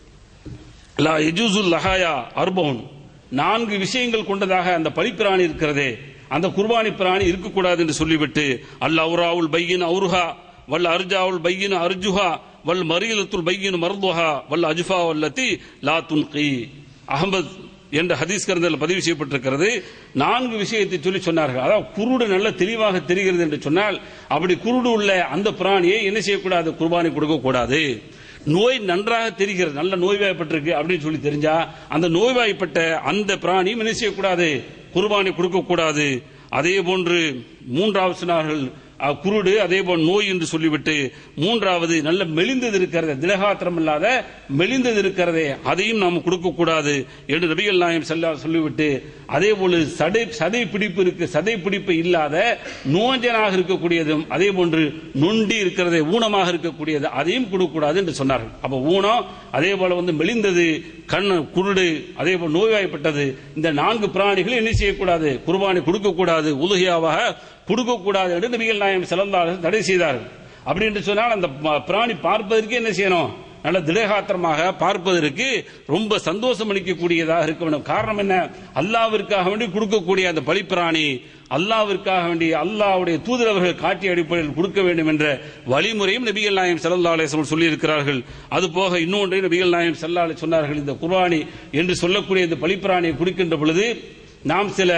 லா யஜூசுல் லஹாயா அர்பவுன் நான்கு விஷயங்கள் கொண்டதாக அந்த பலிப்பிராணி இருக்கிறதே அந்த குர்பானி பிராணி இருக்கக்கூடாது என்று சொல்லிவிட்டு அல் அவுராவுல் பையின் அவுருஹா வல் அர்ஜாவுல் பையின் அர்ஜுஹா வல் மரீலத்துல் பையின் மர்துஹா வல் அஜுஃபா வல்லத்தி லா துன்கி அகமது என்ற ஹதீஸ் கருந்தல் பதிவு செய்யப்பட்டிருக்கிறது நான்கு விஷயத்தை சொல்லி சொன்னார்கள் அதாவது குருடு நல்ல தெளிவாக தெரிகிறது என்று சொன்னால் அப்படி குருடு உள்ள அந்த பிராணியை என்ன செய்யக்கூடாது குர்பானி கொடுக்க கூடாது நோய் நன்றாக தெரிகிறது நல்ல நோய்வாய்ப்பட்டிருக்கு அப்படின்னு சொல்லி தெரிஞ்சா அந்த நோய்வாய்ப்பட்ட அந்த பிராணியும் என்ன செய்யக்கூடாது குர்பானி கொடுக்க கூடாது அதே போன்று மூன்றாவது சொன்னார்கள் அஹ், குருடு அதே போல் நோய் என்று சொல்லிவிட்டு மூன்றாவது நல்ல மெலிந்தது இருக்கிறது திலகாத்திரம் இல்லாத மெலிந்தது இருக்கிறதே அதையும் நாம் கொடுக்க கூடாது என்று நபிகள் நாயம் செல்ல சொல்லிவிட்டு அதே போல சடை சதை பிடிப்பு இருக்கு சதை பிடிப்பு இல்லாத நோஞ்சனாக இருக்கக்கூடியதும் அதே போன்று நொண்டி இருக்கிறதே ஊனமாக இருக்கக்கூடியது அதையும் கொடுக்கக்கூடாது என்று சொன்னார்கள் அப்ப ஊனம் அதே போல வந்து மெலிந்தது கண் குருடு அதே போல் நோய்வாய்ப்பட்டது இந்த நான்கு பிராணிகள் என்ன செய்யக்கூடாது குர்பானி கொடுக்கக்கூடாது உலுகையாவாக கொடுக்கக்கூடாது என்று நபிகள் நாயம் சிறந்தார்கள் தடை செய்தார்கள் அப்படி என்று சொன்னால் அந்த ப- பிராணி பார்ப்பதற்கு என்ன செய்யணும் நல்ல திடகாத்திரமாக பார்ப்பதற்கு ரொம்ப சந்தோஷம் அளிக்கக்கூடியதாக இருக்க வேண்டும் காரணம் என்ன அல்லாவிற்காக வேண்டி கொடுக்கக்கூடிய அந்த பலிப்பிராணி அல்லாவிற்காக வேண்டி அல்லாவுடைய தூதரவர்கள் காட்டிய அடிப்படையில் கொடுக்க வேண்டும் என்ற வழிமுறையும் நபிகள் நாயம் ஸல்லல்லாஹு அலைஹி வஸல்லம் சொல்லி இருக்கிறார்கள் அது போக இன்னொன்றை நபிகள் நாயம் ஸல்லல்லாஹு அலைஹி சொன்னார்கள் இந்த குர்பானி என்று சொல்லக்கூடிய இந்த பலிப்பிராணியை கொடுக்கின்ற பொழுது நாம் சில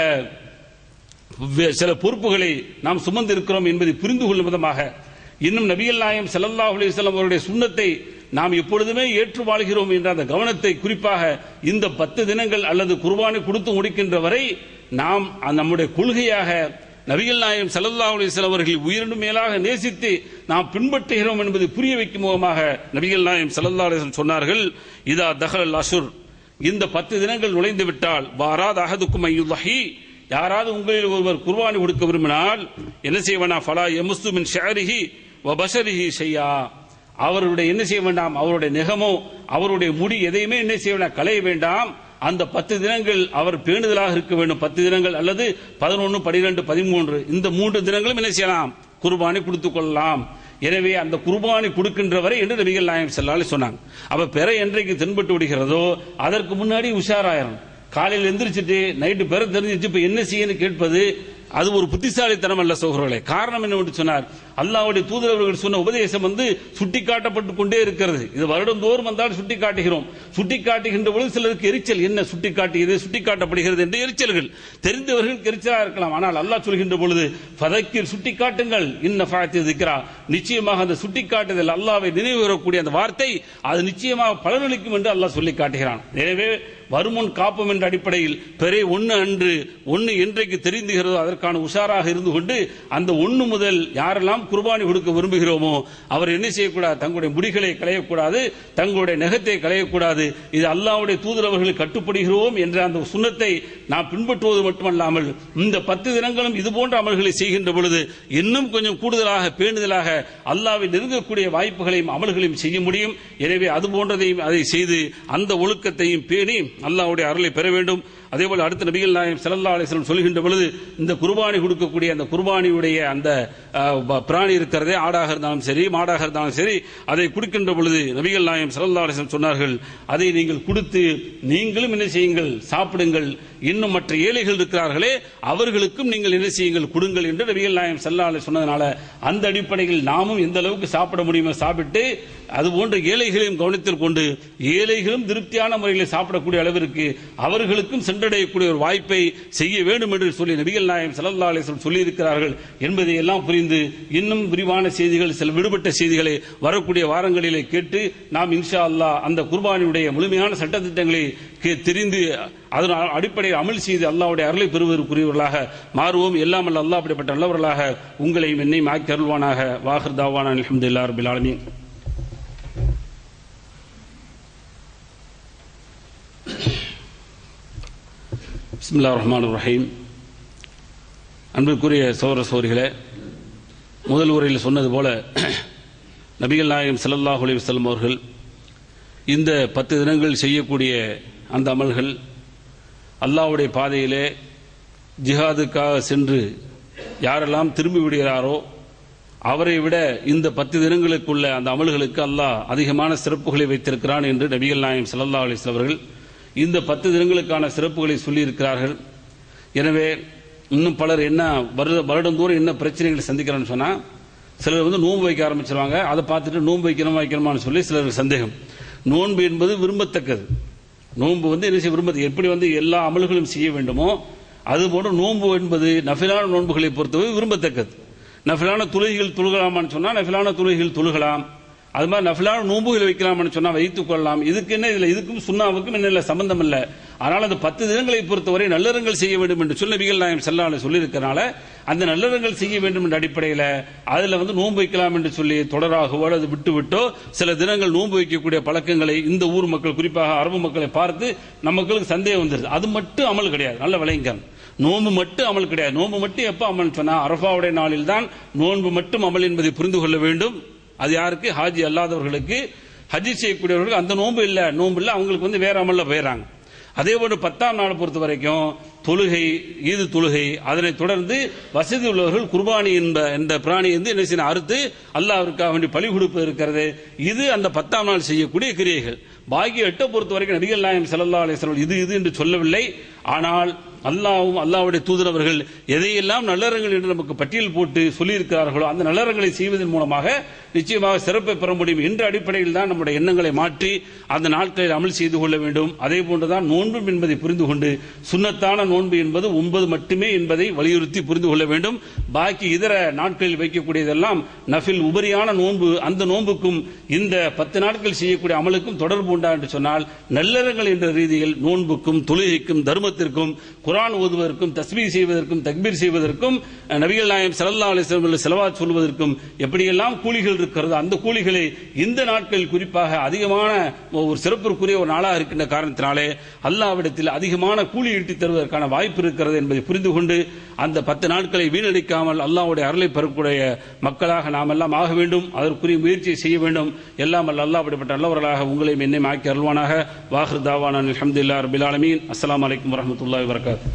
வே- சில பொறுப்புகளை நாம் சுமந்து இருக்கிறோம் என்பதை புரிந்து கொள்ளும் விதமாக இன்னும் நபிகள் நாயம் ஸல்லல்லாஹு அலைஹி வஸல்லம் அவருடைய சுண்ணத்தை நாம் எப்பொழுதுமே ஏற்று வாழ்கிறோம் என்ற அந்த கவனத்தை குறிப்பாக இந்த பத்து தினங்கள் அல்லது குர்பானை கொடுத்து முடிக்கின்ற வரை நாம் அந்த நம்முடைய கொள்கையாக நபிகள் நாயம் ஸல்லல்லாஹு அலைஹி வஸல்லம் அவர்கள் உயிரினும் மேலாக நேசித்து நாம் பின்பற்றுகிறோம் என்பதை புரிய வைக்கும் முகமாக நபிகள் நாயம் ஸல்லல்லாஹு அலைஹி வஸல்லம் சொன்னார்கள் இதா தஹல் அசுர் இந்த பத்து தினங்கள் நுழைந்து விட்டால் வாராத் அஹதுக்கும் ஐயுல்லஹி யாராவது உங்களில் ஒருவர் குர்பானி கொடுக்க விரும்பினால் என்ன செய்வனா ஃபலா எமுஸ்து மின் ஷஅரிஹி வ பஷரிஹி ஷையா அவருடைய என்ன செய்ய வேண்டாம் அவருடைய நெகமோ அவருடைய முடி எதையுமே என்ன செய்ய வேண்டாம் களைய வேண்டாம் அந்த பத்து தினங்கள் அவர் பேணுதலாக இருக்க வேண்டும் பத்து தினங்கள் அல்லது பதினொன்று பனிரெண்டு பதிமூன்று இந்த மூன்று தினங்களும் என்ன செய்யலாம் குர்பானி கொடுத்துக் கொள்ளலாம் எனவே அந்த குர்பானி கொடுக்கின்ற வரை என்று நபிகள் நாயம் செல்லாலே சொன்னாங்க அப்ப பிற என்றைக்கு தென்பட்டு விடுகிறதோ அதற்கு முன்னாடி உஷாராயிரும் காலையில் எந்திரிச்சிட்டு நைட்டு பிற தெரிஞ்சிச்சு இப்ப என்ன செய்யணும் கேட்பது அது ஒரு புத்திசாலித்தனம் அல்ல சோகர்களே காரணம் என்னவென்று சொன்னார் அல்லாஹ்வுடைய தூதரவர்கள் சொன்ன உபதேசம் வந்து சுட்டிக்காட்டப்பட்டு கொண்டே இருக்கிறது இது வருடந்தோறும் வந்தால் சுட்டி காட்டுகிறோம் சுட்டி காட்டுகின்ற பொழுது சிலருக்கு எரிச்சல் என்ன சுட்டி காட்டுகிறது சுட்டி காட்டப்படுகிறது என்று எரிச்சல்கள் தெரிந்தவர்களுக்கு எரிச்சலா இருக்கலாம் ஆனால் அல்லாஹ் சொல்கின்ற பொழுது ஃபதக்கிர் சுட்டி காட்டுங்கள் இன்ன ஃபாத்தி திக்ரா நிச்சயமாக அந்த சுட்டி காட்டுதல் அல்லாஹ்வை நினைவு கூறக்கூடிய அந்த வார்த்தை அது நிச்சயமாக பலனளிக்கும் என்று அல்லாஹ் சொல்லி காட்டுகிறான் எனவே வருமுன் காப்போம் என்ற அடிப்படையில் பெரிய ஒன்று அன்று ஒன்று என்றைக்கு தெரிந்துகிறதோ அதற்கான உஷாராக இருந்து கொண்டு அந்த ஒன்று முதல் யாரெல்லாம் குர்பானி கொடுக்க விரும்புகிறோமோ அவர் என்ன செய்யக்கூடாது தங்களுடைய முடிகளை களையக்கூடாது தங்களுடைய நெகத்தை களையக்கூடாது இது அல்லாஹ்வுடைய தூதரவர்கள் கட்டுப்படுகிறோம் என்ற அந்த சுண்ணத்தை நாம் பின்பற்றுவது மட்டுமல்லாமல் இந்த பத்து தினங்களும் இது போன்ற அமல்களை செய்கின்ற பொழுது இன்னும் கொஞ்சம் கூடுதலாக பேணுதலாக அல்லாவை நெருங்கக்கூடிய வாய்ப்புகளையும் அமல்களையும் செய்ய முடியும் எனவே அது போன்றதையும் அதை செய்து அந்த ஒழுக்கத்தையும் பேணி அல்லாஹ்வுடைய அருளை பெற வேண்டும் அதே போல அடுத்த நபிகள் நாயம் ஸல்லல்லாஹு அலைஹி வஸல்லம் சொல்கின்ற பொழுது இந்த குர்பானி கொடுக்கக்கூடிய அந்த குர்பானியுடைய அந்த அஹ், ப- பிராணி இருக்கிறதே ஆடாக இருந்தாலும் சரி மாடாக இருந்தாலும் சரி அதை கொடுக்கின்ற பொழுது நபிகள் நாயம் ஸல்லல்லாஹு அலைஹி வஸல்லம் சொன்னார்கள் அதை நீங்கள் கொடுத்து நீங்களும் என்ன செய்யுங்கள் சாப்பிடுங்கள் இன்னும் மற்ற ஏழைகள் இருக்கிறார்களே அவர்களுக்கும் நீங்கள் என்ன செய்யுங்கள் கொடுங்கள் என்று நபிகள் நாயம் ஸல்லல்லாஹு அலைஹி சொன்னதனால அந்த அடிப்படையில் நாமும் எந்த அளவுக்கு சாப்பிட முடியுமோ சாப்பிட்டு அதுபோன்ற ஏழைகளையும் கவனத்தில் கொண்டு ஏழைகளும் திருப்தியான முறையில் சாப்பிடக்கூடிய அளவிற்கு அவர்களுக்கும் சென்றடையக்கூடிய ஒரு வாய்ப்பை செய்ய வேண்டும் என்று சொல்லி நபிகள் நாயம் ஸல்லல்லாஹு அலைஹி வஸல்லம் சொல்லி இருக்கிறார்கள் என்பதை எல்லாம் புரிந்து இன்னும் விரிவான செய்திகள் சில விடுபட்ட செய்திகளை வரக்கூடிய வாரங்களிலே கேட்டு நாம் இன்ஷா அல்லாஹ் அந்த குர்பானியுடைய முழுமையான சட்டத்திட்டங்களை கே- தெரிந்து அதன் அ- அடிப்படையில் அமல் செய்து அல்லாஹ்வுடைய அருளை பெறுவதற்குரியவர்களாக மாறுவோம் எல்லாம் அல்ல அல்லாஹ் அப்படிப்பட்ட நல்லவர்களாக உங்களையும் என்னையும் ஆக்கி அருள்வானாக வாஹர் தாவான அல்ஹம்துலில்லாஹி ரபில் ஆலமீன் பிஸ்மில்லா ரஹ்மான் ரஹீம் அன்பிற்குரிய சௌர சௌரிகளே முதல் உரையில் சொன்னது போல நபிகள் நாயகம் ஸல்லல்லாஹு அலைஹி வஸல்லம் அவர்கள் இந்த பத்து தினங்கள் செய்யக்கூடிய அந்த அமல்கள் அல்லாஹ்வுடைய பாதையிலே ஜிஹாதுக்காக சென்று யாரெல்லாம் திரும்பி விடுகிறாரோ அவரை விட இந்த பத்து தினங்களுக்குள்ள அந்த அமல்களுக்கு அல்லாஹ் அதிகமான சிறப்புகளை வைத்திருக்கிறான் என்று நபிகள் நாயகம் ஸல்லல்லாஹு அலைஹி வஸல்லம் அவர்கள் இந்த பத்து தினங்களுக்கான சிறப்புகளை சொல்லியிருக்கிறார்கள் எனவே இன்னும் பலர் என்ன வருட வருடந்தோறும் என்ன பிரச்சனைகளை சந்திக்கிறான்னு சொன்னா சிலர் வந்து நோன்பு வைக்க ஆரம்பிச்சிருவாங்க அதை பார்த்துட்டு நோன்பு வைக்கணுமா வைக்கணுமான்னு சொல்லி சிலருக்கு சந்தேகம் நோன்பு என்பது விரும்பத்தக்கது நோன்பு வந்து என்ன செய்ய விரும்பது எப்படி வந்து எல்லா அமல்களும் செய்ய வேண்டுமோ அதுபோன்று நோன்பு என்பது நஃபிலான நோன்புகளை பொறுத்தவரை விரும்பத்தக்கது நஃபிலான தொழுகைகள் தொழுகலாமான்னு சொன்னா நஃபிலான தொழுகைகள் தொழுகலாம் அது மாதிரி நஃபிலான நோன்புகள் வைக்கலாம்னு சொன்னா வைத்துக் கொள்ளலாம் இதுக்கு என்ன இதுல இதுக்கும் சுண்ணாவுக்கும் என்ன இல்லை சம்பந்தம் இல்லை ஆனால் அந்த பத்து தினங்களை பொறுத்தவரை நல்லறங்கள் செய்ய வேண்டும் என்று சொல்லி நபிகள் நாயம் செல்லால சொல்லியிருக்கிறனால அந்த நல்லறங்கள் செய்ய வேண்டும் என்ற அடிப்படையில் அதுல வந்து நோன்பு வைக்கலாம் என்று சொல்லி தொடராகவோ அல்லது விட்டு விட்டோ சில தினங்கள் நோன்பு வைக்கக்கூடிய பழக்கங்களை இந்த ஊர் மக்கள் குறிப்பாக அரபு மக்களை பார்த்து நம்ம மக்களுக்கு சந்தேகம் வந்துருது அது மட்டும் அமல் கிடையாது நல்ல விளைங்க நோன்பு மட்டும் அமல் கிடையாது நோன்பு மட்டும் எப்ப அமல் சொன்னா அரபாவுடைய நாளில் தான் நோன்பு மட்டும் அமல் என்பதை புரிந்து கொள்ள வேண்டும் அது யாருக்கு ஹாஜி அல்லாதவர்களுக்கு ஹஜ்ஜி செய்யக்கூடியவர்களுக்கு அந்த நோன்பு இல்ல நோன்பு இல்ல அவங்களுக்கு வந்து வேற அமல்ல போயிடறாங்க அதே போன்று பத்தாம் நாள் பொறுத்த வரைக்கும் தொழுகை ஈது தொழுகை அதனைத் தொடர்ந்து வசதி உள்ளவர்கள் குர்பானி என்ப இந்த பிராணி வந்து என்ன செய்யணும் அறுத்து அல்லாஹ்விற்காக வேண்டி பலி கொடுப்பு இருக்கிறது இது அந்த பத்தாம் நாள் செய்யக்கூடிய கிரியைகள் பாக்கி எட்டை பொறுத்த வரைக்கும் நபிகள் நாயம் ஸல்லல்லாஹு அலைஹி வஸல்லம் இது இது என்று சொல்லவில்லை ஆனால் அல்லாஹ்வும் அல்லாஹ்வுடைய தூதரவர்கள் எதையெல்லாம் நல்லறங்கள் என்று நமக்கு பட்டியல் போட்டு சொல்லியிருக்கிறார்களோ அந்த நல்லறங்களை செய்வதன் மூலமாக நிச்சயமாக சிறப்பை பெற முடியும் என்ற அடிப்படையில் தான் நம்முடைய எண்ணங்களை மாற்றி அந்த நாட்களில் அமல் செய்து கொள்ள வேண்டும் அதே போன்றுதான் நோன்பு என்பதை புரிந்து கொண்டு சுன்னத்தான நோன்பு என்பது ஒன்பது மட்டுமே என்பதை வலியுறுத்தி புரிந்து கொள்ள வேண்டும் பாக்கி இதர நாட்களில் வைக்கக்கூடியதெல்லாம் நஃபில் உபரியான நோன்பு அந்த நோன்புக்கும் இந்த பத்து நாட்கள் செய்யக்கூடிய அமலுக்கும் தொடர்பு உண்டா என்று சொன்னால் நல்லறங்கள் என்ற ரீதியில் நோன்புக்கும் தொழுகைக்கும் தர்மத்திற்கும் குரான் ஓதுவதற்கும் தஸ்மீ செய்வதற்கும் தக்பீர் செய்வதற்கும் அஹ், நபிகள் நாயம் ஸல்லல்லாஹு அலைஹி வஸல்லம் செலவாத் சொல்வதற்கும் எப்படியெல்லாம் கூலிகள் இருக்கிறதோ அந்த கூலிகளை இந்த நாட்களில் குறிப்பாக அதிகமான ஒரு சிறப்பிற்குரிய ஒரு நாளாக இருக்கின்ற காரணத்தினாலே அல்லாவிடத்தில் அதிகமான கூலி ஈட்டி தருவதற்கான வாய்ப்பு இருக்கிறது என்பதை புரிந்து கொண்டு அந்த பத்து நாட்களை வீணடிக்காமல் அல்லாஹ்வுடைய அருளை பெறக்கூடிய மக்களாக நாம் எல்லாம் ஆக வேண்டும் அதற்குரிய முயற்சியை செய்ய வேண்டும் எல்லாம் அல்ல அல்லாஹ் அப்படிப்பட்ட நல்லவர்களாக உங்களையும் என்னையும் ஆக்கி அருள்வானாக வாஹர் தாவான அல்ஹம்துலில்லாஹி ரபில் ஆலமீன் அஸ்ஸலாமு அலைக்கும் வரஹ்மத்துல்லாஹி வபரகாத்துஹு